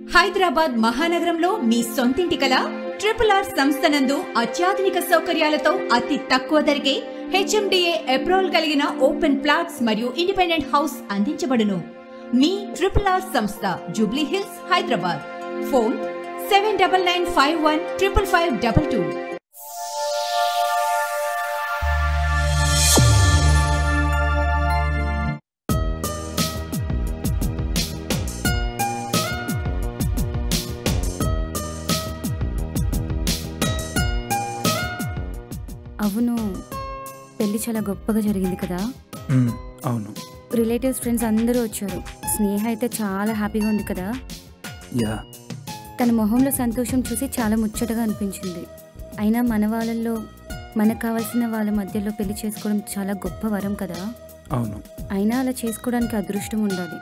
హైదరాబాద్ మహానగరంలో మీ సొంతింటి కల ట్రిపుల్ ఆర్ సంస్థ నందు అత్యాధునిక సౌకర్యాలతో అతి తక్కువ ధరకే హెచ్ఎండిఏ అప్రూవల్ కలిగిన ఓపెన్ ప్లాట్స్ మరియు ఇండిపెండెంట్ హౌస్ అందించబడును మీ ట్రిపుల్ ఆర్ సంస్థ Jubilee Hills Hyderabad phone seven double nine five one triple five double two అవును పెళ్లి చాలా గొప్పగా జరిగింది కదా మ్మ్, అవును రిలేటివ్స్ ఫ్రెండ్స్ అందరూ వచ్చారు స్నేహ అయితే చాలా హ్యాపీగా ఉంది కదా యా తన మొహంలో సంతోషం చూసి చాలా ముచ్చటగా అనిపించింది అయినా మన వాళ్ళల్లో మనకు కావాల్సిన వాళ్ళ మధ్యలో పెళ్లి చేసుకోవడం చాలా గొప్ప వరం కదా అవును అయినా అలా చేసుకోవడానికి అదృష్టం ఉండాలి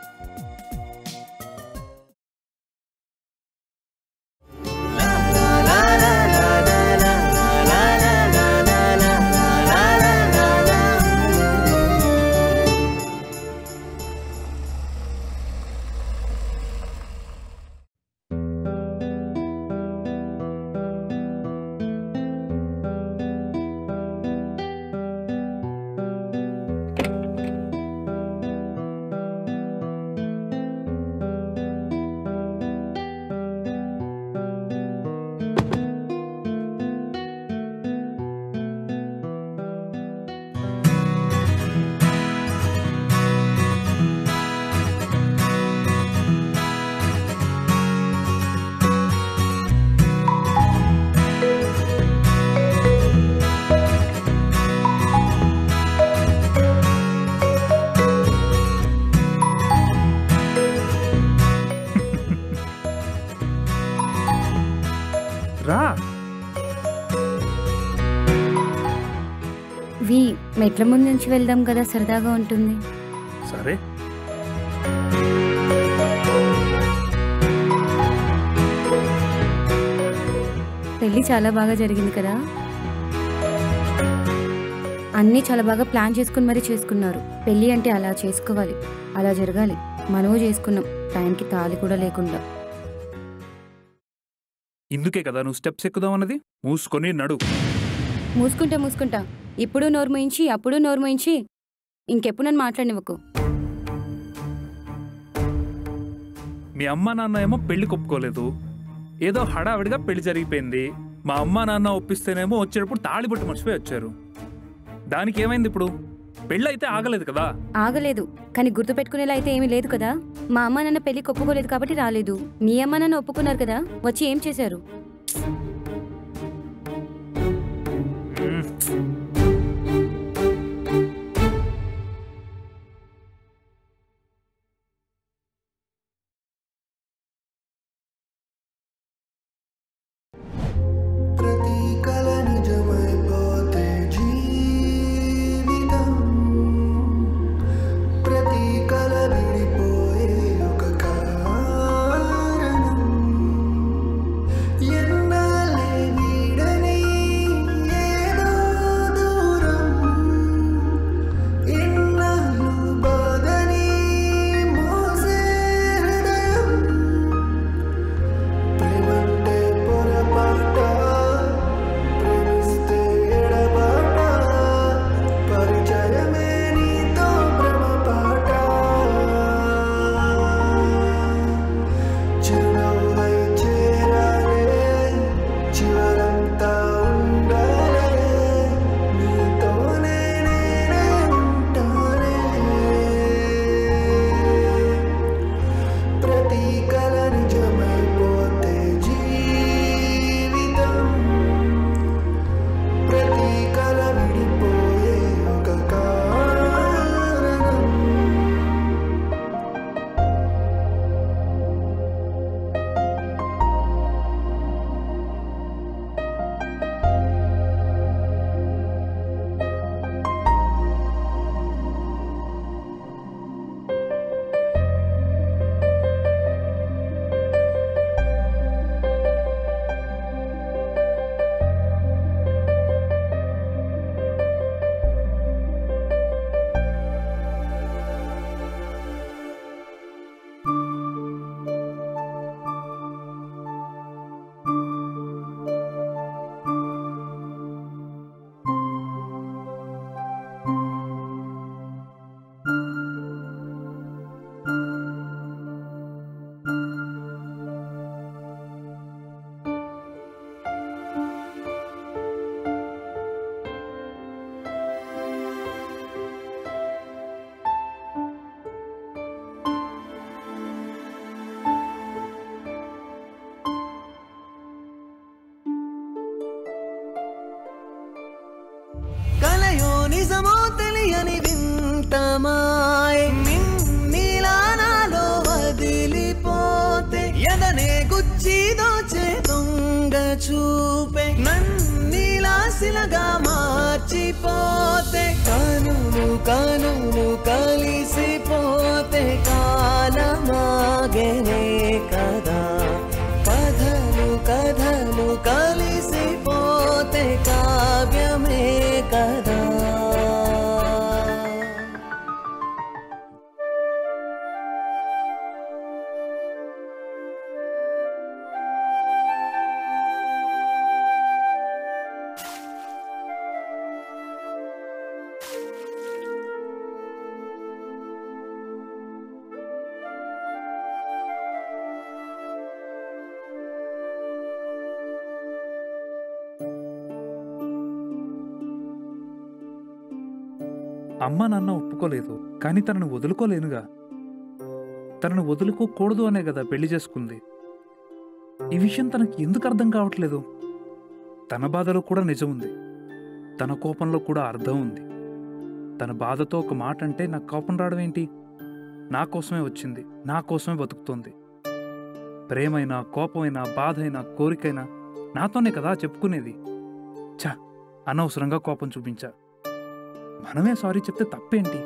రా వి మెట్ల ముందు నుంచి వెళ్దాం కదా సరదాగా ఉంటుంది సరే పెళ్ళి చాలా బాగా జరిగింది కదా అన్నీ చాలా బాగా ప్లాన్ చేసుకుని మరీ చేసుకున్నారు పెళ్ళి అంటే అలా చేసుకోవాలి అలా జరగాలి మనము చేసుకున్నాం టైంకి తాళి కూడా లేకుండా ఇందుకే కదా నువ్వు స్టెప్స్ ఎక్కుదాం అన్నది మూసుకొని నడు మూసుకుంటా మూసుకుంటా ఇప్పుడు నోరు మూయించి అప్పుడు నోరు మూయించి ఇంకెప్పుడు నన్ను మాట్లాడినవ్వకు మీ అమ్మ నాన్న ఏమో పెళ్లి ఒప్పుకోలేదు ఏదో హడావిడిగా పెళ్లి జరిగిపోయింది మా అమ్మ నాన్న ఒప్పిస్తేనేమో వచ్చేటప్పుడు తాళిబొట్టు మర్చిపోయి వచ్చారు దానికి ఏమైంది ఇప్పుడు పెళ్ళి అయితే ఆగలేదు కదా ఆగలేదు కానీ గుర్తుపెట్టుకునేలా అయితే ఏమీ లేదు కదా మా అమ్మ నాన్న పెళ్ళికి ఒప్పుకోలేదు కాబట్టి రాలేదు మీ అమ్మ నాన్న ఒప్పుకున్నారు కదా వచ్చి ఏం చేశారు మ్మ్. ప్రతి కల నిజమైపోతే జీవితం ప్రతి కల విడిపోయే ఒక కారణం ఎన్నాళ్ళే వీడని ఏదో గుచ్చి దోచే దొంగ చూపే నన్నిలాసిలగా మార్చిపోతే కనులు కనులు కలిసిపోతే కాలమాగనే కదా కథలు కథలు కలిసిపోతే కావ్యమే కదా అమ్మ నాన్న ఒప్పుకోలేదు కానీ తనను వదులుకోలేనుగా తనను వదులుకోకూడదు అనే కదా పెళ్లి చేసుకుంది ఈ విషయం తనకి ఎందుకు అర్థం కావట్లేదు తన బాధలో కూడా నిజం ఉంది తన కోపంలో కూడా అర్థం ఉంది తన బాధతో ఒక మాట అంటే నాకు కోపం రావడం ఏంటి నా కోసమే వచ్చింది నా కోసమే బతుకుతోంది ప్రేమైనా కోపమైనా బాధైనా కోరికైనా నాతోనే కదా చెప్పుకునేది ఛ అనవసరంగా కోపం చూపించా మనమే సారీ చెప్తే తప్పేంటి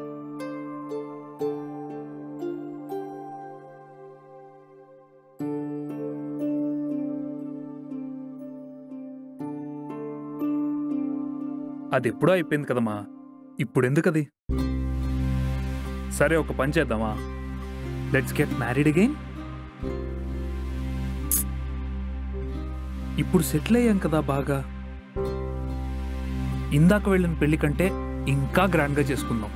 అది ఎప్పుడో అయిపోయింది కదమ్మా ఇప్పుడు ఎందుకది సరే ఒక పని చేద్దామా లెట్స్ గెట్ మ్యారీడ్ అగైన్ ఇప్పుడు సెటిల్ అయ్యాం కదా బాగా ఇందాక వెళ్ళిన పెళ్లి కంటే ఇంకా గ్రాండ్గా చేసుకుందాం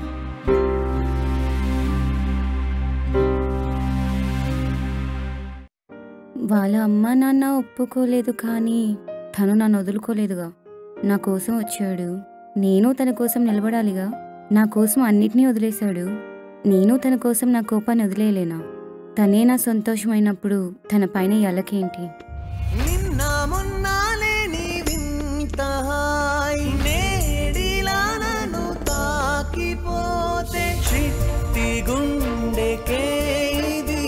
వాళ్ళ అమ్మ నాన్న ఒప్పుకోలేదు కానీ తను నన్ను వదులుకోలేదుగా నా కోసం వచ్చాడు నేను తన కోసం నిలబడాలిగా నా కోసం అన్నిటినీ వదిలేశాడు నేను తన కోసం నా కోపాన్ని వదిలేయలేనా తనే నా సంతోషమైనప్పుడు తన పైన ఎలకేంటి నిన్న మొన్నాలే నీ వింత హాయి నేడిలా నన్ను తాకిపోతే చిట్టి గుండెకే ఇది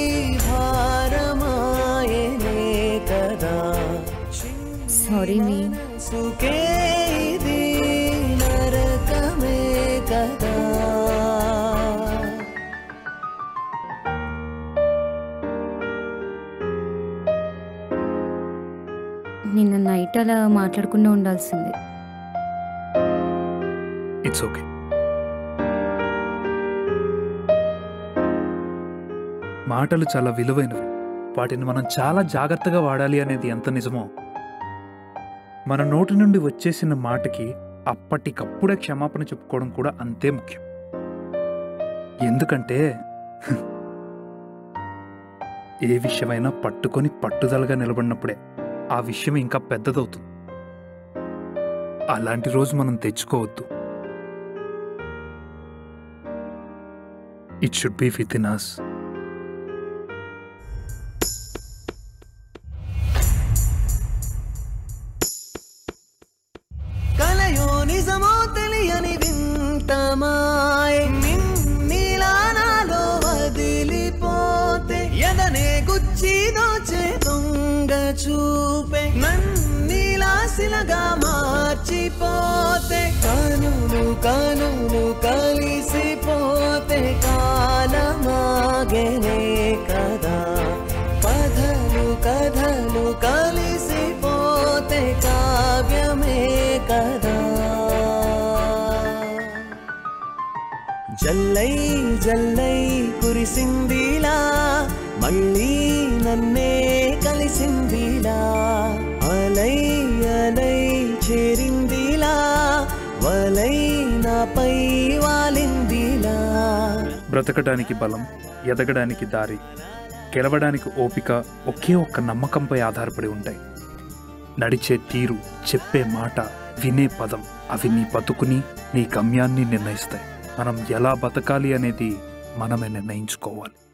భారమాయనే కదా సారీ మీ సుకే ఇది నరకమే కదా నిన్న నైట్ అలా మాట్లాడకుండా ఉండాల్సింది ఇట్స్ ఓకే మాటలు చాలా విలువైనవి వాటిని మనం చాలా జాగ్రత్తగా వాడాలి అనేది ఎంత నిజమో మన నోటి నుండి వచ్చేసిన మాటకి అప్పటికప్పుడే క్షమాపణ చెప్పుకోవడం కూడా అంతే ముఖ్యం ఎందుకంటే ఏ విషయమైనా పట్టుకొని పట్టుదలగా నిలబడినప్పుడే ఆ విషయం ఇంకా పెద్దదవుతుంది అలాంటి రోజు మనం తెచ్చుకోవద్దు it should be within us కలయో నిజమో తెలియని వింతమాయ నిన్నిలా నాలో వదిలిపోతే ఎదనే గుచ్చి దోచే దొంగ చూపే నన్నిలాసిలగా మార్చిపోతే కనులు కనులు కలిసిపోతే కాలమాగనే కదా కథలు కథలు కలిసిపోతే కావ్యమే కదా జల్లై జల్లై కురిసిందిలా మళ్ళీ నన్నే కలిసిందిలా అలై అలై చేరిందిలా వలై నాపై వాలిందిలా బ్రతకడానికి బలం ఎదగడానికి దారి గెలవడానికి ఓపిక ఒకే ఒక్క నమ్మకంపై ఆధారపడి ఉంటాయి నడిచే తీరు చెప్పే మాట వినే పదం అవి నీ బతుకుని నీ గమ్యాన్ని నిర్ణయిస్తాయి మనం ఎలా బతకాలి అనేది మనమే నిర్ణయించుకోవాలి